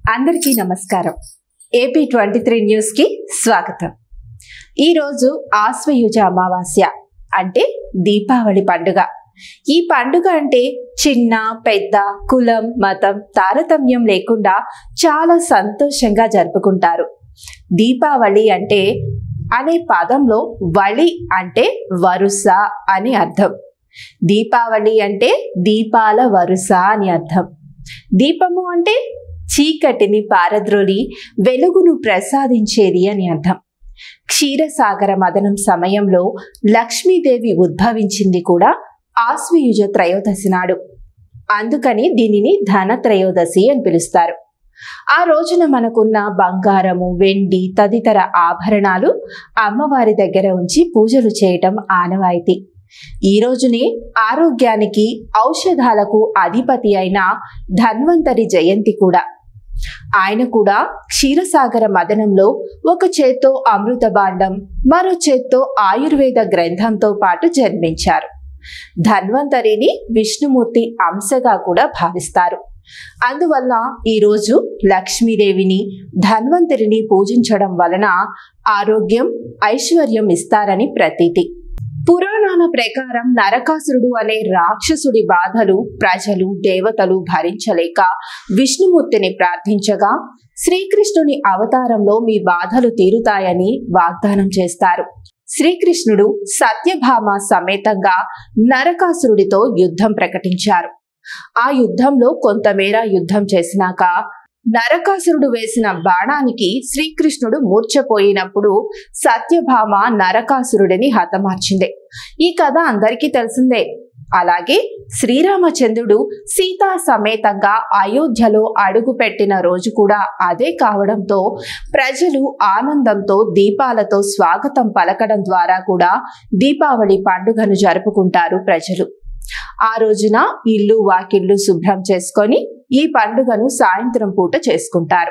అందరికీ నమస్కారం AP twenty three న్యూస్కి స్వాగతం ఈరోజు ఆశ్వయుజ అమావాస్య అంటే దీపావళి పండుగ ఈ పండుగ అంటే చిన్న పెద్ద కులం మతం తారతమ్యం లేకుండా చాలా సంతోషంగా జరుపుకుంటారు దీపావళి అంటే అనే పదంలో వళి అంటే వరుస అని అర్థం దీపావళి అంటే దీపాల వరుస అని అర్థం దీపము అంటే చీకటిని పారద్రోలి వెలుగును ప్రసాదించేది అని అర్థం క్షీరసాగర మదనం సమయంలో లక్ష్మీదేవి ఉద్భవించింది కూడా ఆశ్వయుజ త్రయోదశి నాడు అందుకని దీనిని ధన త్రయోదశి అని పిలుస్తారు ఆ రోజున మనకున్న బంగారము వెండి తదితర ఆభరణాలు అమ్మవారి దగ్గర ఉంచి పూజలు చేయటం ఆనవాయితీ ఈ రోజునే ఆరోగ్యానికి ఔషధాలకు అధిపతి అయిన ధన్వంతరి జయంతి కూడా ఆయన కూడా క్షీరసాగర మదనంలో ఒక చేత్తో అమృత భాండం మరో చేత్తో ఆయుర్వేద గ్రంథంతో పాటు జన్మించారు ధన్వంతరిని విష్ణుమూర్తి అంశగా కూడా భావిస్తారు అందువల్ల ఈరోజు లక్ష్మీదేవిని ధన్వంతరిని పూజించడం వలన ఆరోగ్యం ఐశ్వర్యం ఇస్తారని ప్రతీతి పురాణాల ప్రకారం నరకాసురుడు అనే రాక్షసుడి బాధలు ప్రజలు దేవతలు భరించలేక విష్ణుమూర్తిని ప్రార్థించగా శ్రీకృష్ణుని అవతారంలో మీ బాధలు తీరుతాయని వాగ్దానం చేస్తారు శ్రీకృష్ణుడు సత్యభామ సమేతంగా నరకాసురుడితో యుద్ధం ప్రకటించారు ఆ యుద్ధంలో కొంతమేర యుద్ధం చేసినాక నరకాసురుడు వేసిన బాణానికి శ్రీకృష్ణుడు మూర్ఛపోయినప్పుడు సత్యభామ నరకాసురుడిని హతమార్చింది ఈ కథ అందరికీ తెలిసిందే అలాగే శ్రీరామచంద్రుడు సీతా సమేతంగా అయోధ్యలో అడుగుపెట్టిన రోజు కూడా అదే కావడంతో ప్రజలు ఆనందంతో దీపాలతో స్వాగతం పలకడం ద్వారా కూడా దీపావళి పండుగను జరుపుకుంటారు ప్రజలు ఆ రోజున ఇల్లు వాకిళ్ళు శుభ్రం చేసుకొని ఈ పండుగను సాయంత్రం పూట చేసుకుంటారు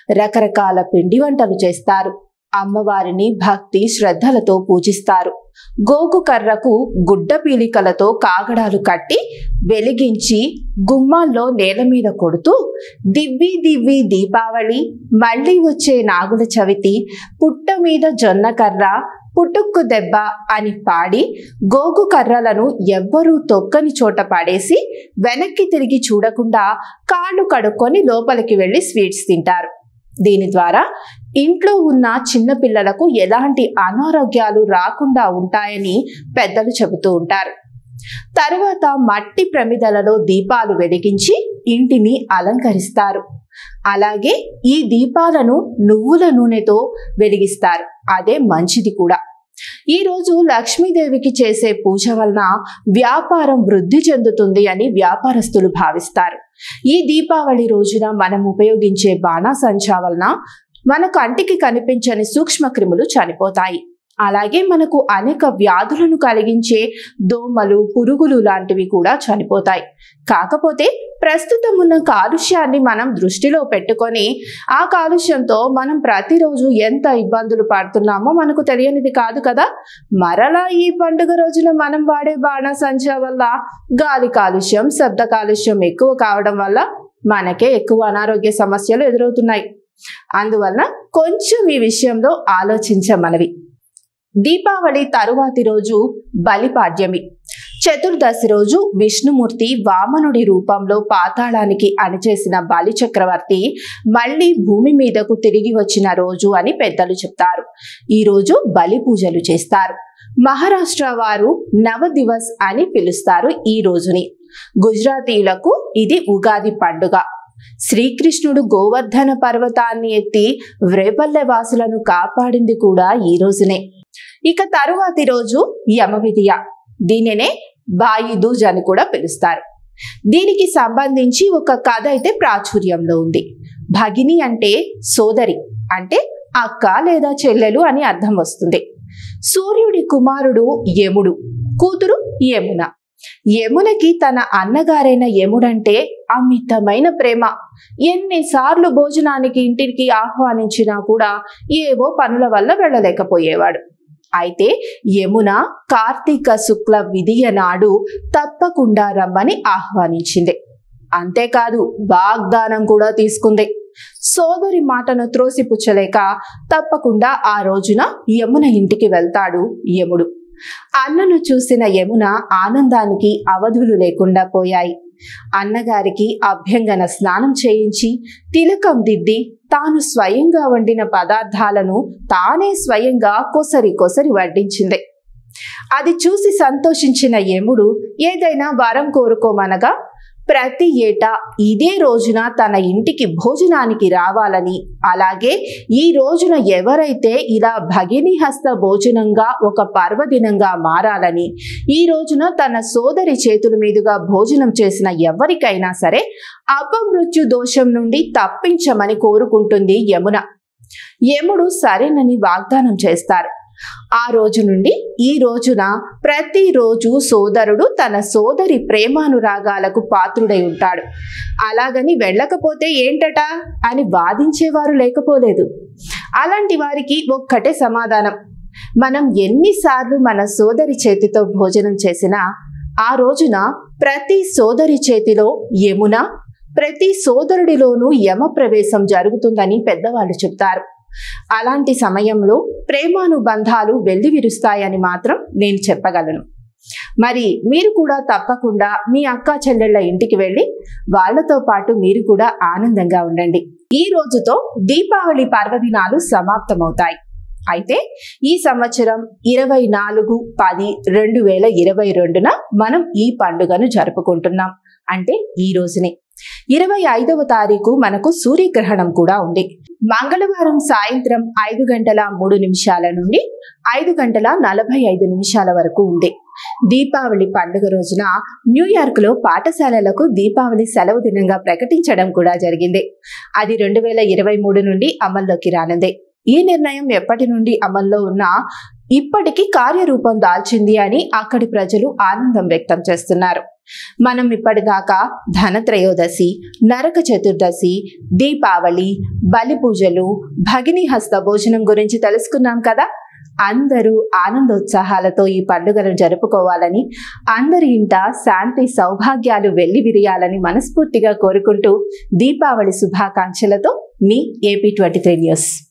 రకరకాల పిండి వంటలు చేస్తారు అమ్మవారిని భక్తి శ్రద్ధలతో పూజిస్తారు గోగు కర్రకు గుడ్డ పీలికలతో కాగడాలు కట్టి వెలిగించి గుమ్మాల్లో నేల మీద కొడుతూ దివ్వి దివ్వి దీపావళి మళ్ళీ వచ్చే నాగుల చవితి పుట్ట మీద జొన్న కర్ర పుట్టుక్కు దెబ్బ అని పాడి గోగు కర్రలను ఎవ్వరూ తొక్కని చోట పడేసి వెనక్కి తిరిగి చూడకుండా కాళ్ళు కడుక్కొని లోపలికి వెళ్ళి స్వీట్స్ తింటారు దీని ద్వారా ఇంట్లో ఉన్న చిన్న పిల్లలకు ఎలాంటి అనారోగ్యాలు రాకుండా ఉంటాయని పెద్దలు చెబుతూ ఉంటారు తరువాత మట్టి ప్రమిదలలో దీపాలు వెలిగించి ఇంటిని అలంకరిస్తారు అలాగే ఈ దీపాలను నువ్వుల నూనెతో వెలిగిస్తారు అదే మంచిది కూడా ఈ రోజు లక్ష్మీదేవికి చేసే పూజ వలన వ్యాపారం వృద్ధి చెందుతుంది అని వ్యాపారస్తులు భావిస్తారు ఈ దీపావళి రోజున మనం ఉపయోగించే బాణాసంచా వలన మన కంటికి కనిపించని సూక్ష్మ క్రిములు చనిపోతాయి అలాగే మనకు అనేక వ్యాధులను కలిగించే దోమలు పురుగులు లాంటివి కూడా చనిపోతాయి కాకపోతే ప్రస్తుతం ఉన్న కాలుష్యాన్ని మనం దృష్టిలో పెట్టుకొని ఆ కాలుష్యంతో మనం ప్రతిరోజు ఎంత ఇబ్బందులు పడుతున్నామో మనకు తెలియనిది కాదు కదా మరలా ఈ పండుగ రోజున మనం వాడే బాణసంచా వల్ల గాలి కాలుష్యం శబ్ద కాలుష్యం ఎక్కువ కావడం వల్ల మనకే ఎక్కువ అనారోగ్య సమస్యలు ఎదురవుతున్నాయి అందువలన కొంచెం ఈ విషయంలో ఆలోచించమనవి దీపావళి తరువాతి రోజు బలిపాడ్యమి చతుర్దశి రోజు విష్ణుమూర్తి వామనుడి రూపంలో పాతాళానికి అణిచేసిన బలి చక్రవర్తి మళ్ళీ భూమి మీదకు తిరిగి వచ్చిన రోజు అని పెద్దలు చెప్తారు ఈ రోజు బలి పూజలు చేస్తారు మహారాష్ట్ర వారు నవ దివస్ అని పిలుస్తారు ఈ రోజుని గుజరాతీయులకు ఇది ఉగాది పండుగ శ్రీకృష్ణుడు గోవర్ధన పర్వతాన్ని ఎత్తి వ్రేపల్లె వాసులను కాపాడింది కూడా ఈ రోజునే ఇక తరువాతి రోజు యమవిధియ దీనినే బాయి దూజ్ అని కూడా పిలుస్తారు దీనికి సంబంధించి ఒక కథ అయితే ప్రాచుర్యంలో ఉంది భగిని అంటే సోదరి అంటే అక్క లేదా చెల్లెలు అని అర్థం వస్తుంది సూర్యుడి కుమారుడు యముడు కూతురు యమున యమునకి తన అన్నగారైన యముడంటే అమితమైన ప్రేమ ఎన్నిసార్లు భోజనానికి ఇంటికి ఆహ్వానించినా కూడా ఏవో పనుల వల్ల వెళ్ళలేకపోయేవాడు అయితే యమున కార్తీక శుక్ల విధియ నాడు తప్పకుండా రమ్మని ఆహ్వానించింది అంతేకాదు వాగ్దానం కూడా తీసుకుంది సోదరి మాటను త్రోసిపుచ్చలేక తప్పకుండా ఆ రోజున యమున ఇంటికి వెళ్తాడు యముడు అన్నను చూసిన యమున ఆనందానికి అవధులు లేకుండా పోయాయి అన్నగారికి అభ్యంగన స్నానం చేయించి తిలకం దిద్ది తాను స్వయంగా వండిన పదార్థాలను తానే స్వయంగా కొసరి కొసరి వడ్డించింది అది చూసి సంతోషించిన యముడు ఏదైనా వరం కోరుకోమనగా ప్రతి ఏటా ఇదే రోజున తన ఇంటికి భోజనానికి రావాలని అలాగే ఈ రోజున ఎవరైతే ఇలా భగిని హస్త భోజనంగా ఒక పర్వదినంగా మారాలని ఈ రోజున తన సోదరి చేతుల మీదుగా భోజనం చేసిన ఎవరికైనా సరే అపమృత్యు దోషం నుండి తప్పించమని కోరుకుంటుంది యమున యముడు సరేనని వాగ్దానం చేస్తారు ఆ రోజు నుండి ఈ రోజున ప్రతిరోజు సోదరుడు తన సోదరి ప్రేమానురాగాలకు పాత్రుడై ఉంటాడు అలాగని వెళ్ళకపోతే ఏంటట అని వాదించేవారు లేకపోలేదు అలాంటి వారికి ఒక్కటే సమాధానం మనం ఎన్నిసార్లు మన సోదరి చేతితో భోజనం చేసినా ఆ రోజున ప్రతి సోదరి చేతిలో యమున ప్రతి సోదరుడిలోనూ యమ ప్రవేశం జరుగుతుందని పెద్దవాళ్ళు చెప్తారు అలాంటి సమయంలో ప్రేమానుబంధాలు వెల్లివిరుస్తాయని మాత్రం నేను చెప్పగలను మరి మీరు కూడా తప్పకుండా మీ అక్క చెల్లెళ్ళ ఇంటికి వెళ్ళి వాళ్ళతో పాటు మీరు కూడా ఆనందంగా ఉండండి ఈ రోజుతో దీపావళి పర్వదినాలు సమాప్తమవుతాయి అయితే ఈ సంవత్సరం ఇరవై నాలుగు పది రెండు వేల ఇరవై రెండున మనం ఈ పండుగను జరుపుకుంటున్నాం అంటే ఈ రోజునే ఇరవై ఐదవ తారీఖు మనకు సూర్యగ్రహణం కూడా ఉంది మంగళవారం సాయంత్రం ఐదు గంటల మూడు నిమిషాల నుండి ఐదు గంటల నలభై ఐదు నిమిషాల వరకు ఉంది దీపావళి పండుగ రోజున న్యూయార్క్ లో పాఠశాలలకు దీపావళి సెలవు దినంగా ప్రకటించడం కూడా జరిగింది అది రెండు వేల ఇరవై మూడు నుండి అమల్లోకి రానుంది ఈ నిర్ణయం ఎప్పటి నుండి అమల్లో ఉన్నా ఇప్పటికీ కార్యరూపం దాల్చింది అని అక్కడి ప్రజలు ఆనందం వ్యక్తం చేస్తున్నారు మనం ఇప్పటిదాకా ధనత్రయోదశి నరక చతుర్దశి దీపావళి బలి పూజలు భగిని హస్త భోజనం గురించి తెలుసుకున్నాం కదా అందరూ ఆనందోత్సాహాలతో ఈ పండుగను జరుపుకోవాలని అందరి ఇంట శాంతి సౌభాగ్యాలు వెళ్లి విరియాలని మనస్ఫూర్తిగా కోరుకుంటూ దీపావళి శుభాకాంక్షలతో మీ ఏపీ ట్వంటీ త్రీ న్యూస్